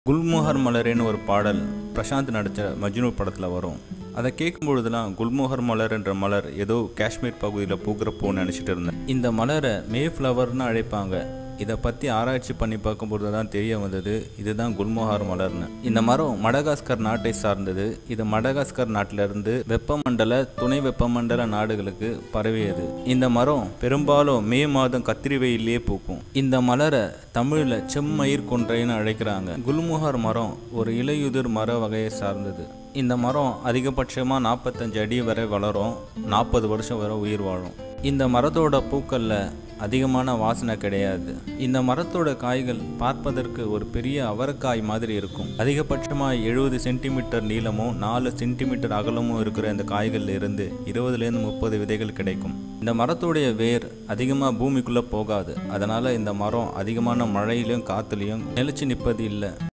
குல்மோகர் மலரேன்னு ஒரு பாடல் பிரசாந்த் நடித்த மஜ்னு படத்தில் வரும் அதை கேட்கும் பொழுதுலாம் குல்மோகர் மலர் என்ற மலர் ஏதோ காஷ்மீர் பகுதியில் பூக்கிறப்போன்னு நினச்சிட்டு இருந்தேன் இந்த மலரை மே ஃப்ளவர்னு அழைப்பாங்க இதை பற்றி ஆராய்ச்சி பண்ணி பார்க்கும்பொழுது தான் தெரிய வந்தது இதுதான் குல்மோகார் மலர்னு இந்த மரம் மடகாஸ்கர் நாட்டை சார்ந்தது இது மடகாஸ்கர் நாட்டிலிருந்து வெப்பமண்டல துணை வெப்பமண்டல நாடுகளுக்கு பரவியது இந்த மரம் பெரும்பாலும் மே மாதம் கத்திரி வெயிலே பூக்கும் இந்த மலரை தமிழில் செம்மயிர் கொன்றைன்னு அழைக்கிறாங்க குல்மோகார் மரம் ஒரு இலையுதிர் மர வகையை சார்ந்தது இந்த மரம் அதிகபட்சமாக நாற்பத்தஞ்சு அடி வரை வளரும் நாற்பது வருஷம் வரை உயிர் வாழும் இந்த மரத்தோட பூக்களில் அதிகமான வாசனை கிடையாது இந்த மரத்தோட காய்கள் பார்ப்பதற்கு ஒரு பெரிய அவரைக்காய் மாதிரி இருக்கும் அதிகபட்சமாக எழுபது சென்டிமீட்டர் நீளமும் நாலு சென்டிமீட்டர் அகலமும் இருக்கிற இந்த காய்கள்ல இருந்து இருபதுலேருந்து முப்பது விதைகள் கிடைக்கும் இந்த மரத்துடைய வேர் அதிகமாக பூமிக்குள்ளே போகாது அதனால் இந்த மரம் அதிகமான மழையிலையும் காற்றுலையும் நிலைச்சு நிற்பது இல்லை